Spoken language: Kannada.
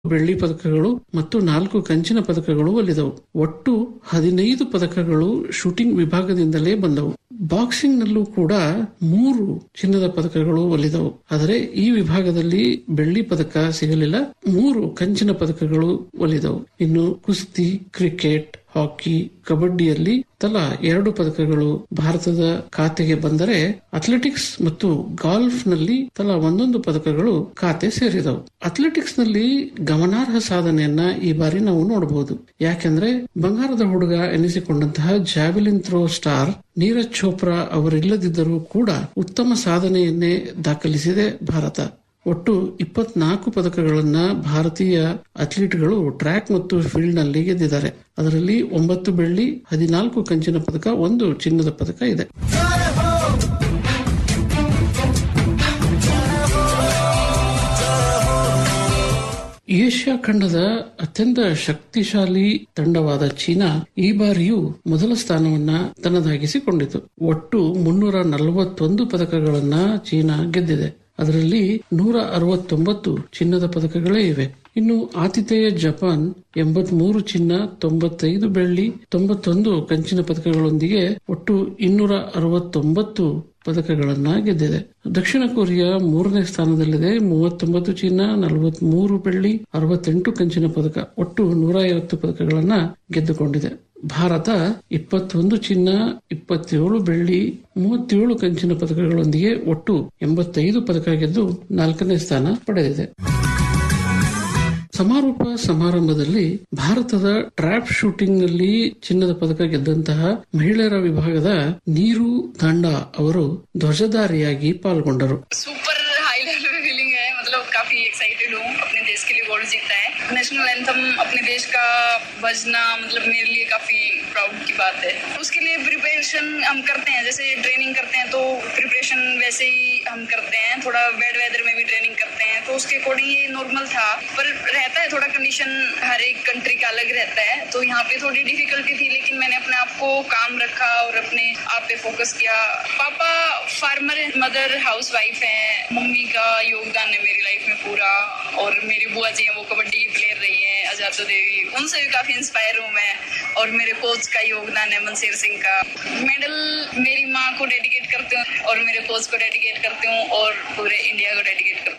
ಬೆಳ್ಳಿ ಪದಕಗಳು ಮತ್ತು ನಾಲ್ಕು ಕಂಚಿನ ಪದಕಗಳು ಒಲಿದವು ಒಟ್ಟು ಹದಿನೈದು ಪದಕಗಳು ಶೂಟಿಂಗ್ ವಿಭಾಗದಿಂದಲೇ ಬಂದವು ಬಾಕ್ಸಿಂಗ್ ನಲ್ಲೂ ಕೂಡ ಮೂರು ಚಿನ್ನದ ಪದಕಗಳು ಒಲಿದವು ಆದರೆ ಈ ವಿಭಾಗದಲ್ಲಿ ಬೆಳ್ಳಿ ಪದಕ ಸಿಗಲಿಲ್ಲ ಮೂರು ಕಂಚಿನ ಪದಕಗಳು ಒಲಿದವು ಇನ್ನು ಕುಸ್ತಿ ಕ್ರಿಕೆಟ್ ಹಾಕಿ ಕಬಡ್ಡಿಯಲ್ಲಿ ತಲಾ ಎರಡು ಪದಕಗಳು ಭಾರತದ ಖಾತೆಗೆ ಬಂದರೆ ಅಥ್ಲೆಟಿಕ್ಸ್ ಮತ್ತು ಗಾಲ್ಫ್ ನಲ್ಲಿ ತಲಾ ಒಂದೊಂದು ಪದಕಗಳು ಖಾತೆ ಸೇರಿದವು ಅಥ್ಲೆಟಿಕ್ಸ್ ನಲ್ಲಿ ಗಮನಾರ್ಹ ಸಾಧನೆಯನ್ನ ಈ ಬಾರಿ ನಾವು ನೋಡಬಹುದು ಯಾಕೆಂದ್ರೆ ಬಂಗಾರದ ಹುಡುಗ ಎನಿಸಿಕೊಂಡಂತಹ javelin throw star Neeraj Chopra ಅವರಿಲ್ಲದಿದ್ದರೂ ಕೂಡ ಉತ್ತಮ ಸಾಧನೆಯನ್ನೇ ದಾಖಲಿಸಿದೆ ಭಾರತ ಒಟ್ಟು ಇಪ್ಪತ್ನಾಲ್ಕು ಪದಕಗಳನ್ನ ಭಾರತೀಯ ಅಥ್ಲೀಟ್ಗಳು ಟ್ರ್ಯಾಕ್ ಮತ್ತು ಫೀಲ್ಡ್ ನಲ್ಲಿ ಗೆದ್ದಿದ್ದಾರೆ ಅದರಲ್ಲಿ ಒಂಬತ್ತು ಬೆಳ್ಳಿ ಹದಿನಾಲ್ಕು ಕಂಚಿನ ಪದಕ ಒಂದು ಚಿನ್ನದ ಪದಕ ಇದೆ ಏಷ್ಯಾ ಖಂಡದ ಅತ್ಯಂತ ಶಕ್ತಿಶಾಲಿ ತಂಡವಾದ ಚೀನಾ ಈ ಬಾರಿಯೂ ಮೊದಲ ಸ್ಥಾನವನ್ನ ತನ್ನದಾಗಿಸಿಕೊಂಡಿತು ಒಟ್ಟು ಮುನ್ನೂರ ನಲವತ್ತೊಂದು ಪದಕಗಳನ್ನ ಚೀನಾ ಗೆದ್ದಿದೆ ಅದರಲ್ಲಿ ನೂರ ಅರವತ್ತೊಂಬತ್ತು ಚಿನ್ನದ ಪದಕಗಳೇ ಇವೆ ಇನ್ನು ಆತಿಥೇಯ ಜಪಾನ್ ಎಂಬತ್ಮೂರು ಚಿನ್ನ ತೊಂಬತ್ತೈದು ಬೆಳ್ಳಿ ತೊಂಬತ್ತೊಂದು ಕಂಚಿನ ಪದಕಗಳೊಂದಿಗೆ ಒಟ್ಟು ಇನ್ನೂರ ಅರವತ್ತೊಂಬತ್ತು ಪದಕಗಳನ್ನ ಗೆದ್ದಿದೆ ದಕ್ಷಿಣ ಕೊರಿಯಾ ಮೂರನೇ ಸ್ಥಾನದಲ್ಲಿದೆ ಮೂವತ್ತೊಂಬತ್ತು ಚಿನ್ನ ನಲವತ್ಮೂರು ಬೆಳ್ಳಿ ಅರವತ್ತೆಂಟು ಕಂಚಿನ ಪದಕ ಒಟ್ಟು ನೂರ ಐವತ್ತು ಪದಕಗಳನ್ನ ಗೆದ್ದುಕೊಂಡಿದೆ ಭಾರತ ಇಪ್ಪತ್ತೊಂದು ಚಿನ್ನ ಇಪ್ಪತ್ತೇಳು ಬೆಳ್ಳಿ ಮೂವತ್ತೇಳು ಕಂಚಿನ ಪದಕಗಳೊಂದಿಗೆ ಒಟ್ಟು ಎಂಬತ್ತೈದು ಪದಕ ಗೆದ್ದು ನಾಲ್ಕನೇ ಸ್ಥಾನ ಪಡೆದಿದೆ ಸಮಾರೋಪ ಸಮಾರಂಭದಲ್ಲಿ ಭಾರತದ ಟ್ರ್ಯಾಪ್ ಶೂಟಿಂಗ್ ನಲ್ಲಿ ಚಿನ್ನದ ಪದಕ ಗೆದ್ದಂತಹ ಮಹಿಳೆಯರ ವಿಭಾಗದ ನೀರು ದಂಡ ಅವರು ಧ್ವಜಧಾರಿಯಾಗಿ ಪಾಲ್ಗೊಂಡರು सुपर हाई लेवल पे फीलिंग है मतलब काफी एक्साइटेड हूँ अपने देश के लिए गोल्ड जीता है नेशनल एंथम अपने देश का बजना मतलब मेरे लिए काफी प्राउड की बात है उसके लिए प्रिपरेशन हम करते हैं जैसे ट्रेनिंग करते हैं तो प्रिपरेशन वैसे ही हम करते हैं थोड़ा वेड वेदर में भी ट्रेनिंग करते हैं तो उसके अकॉर्डिंग ये नॉर्मल था पर रहता है थोड़ा कंडीशन हर एक कंट्री का अलग रहता है तो यहाँ पे थोड़ी डिफिकल्टी थी लेकिन मैंने अपने आप को काम रखा और अपने आप पे फोकस किया पापा फार्मर है मदर हाउस वाइफ है मम्मी का योगदान है मेरी लाइफ में पूरा और मेरी बुआ जी हैं वो कबड्डी की प्लेयर रही है अजातो देवी उनसे भी काफी इंस्पायर हूँ मैं और मेरे कोच का योगदान है मनसीर सिंह का मेडल मेरी माँ को डेडिकेट करती हूँ और मेरे कोच को डेडिकेट करती हूँ और पूरे इंडिया को डेडिकेट करती हूँ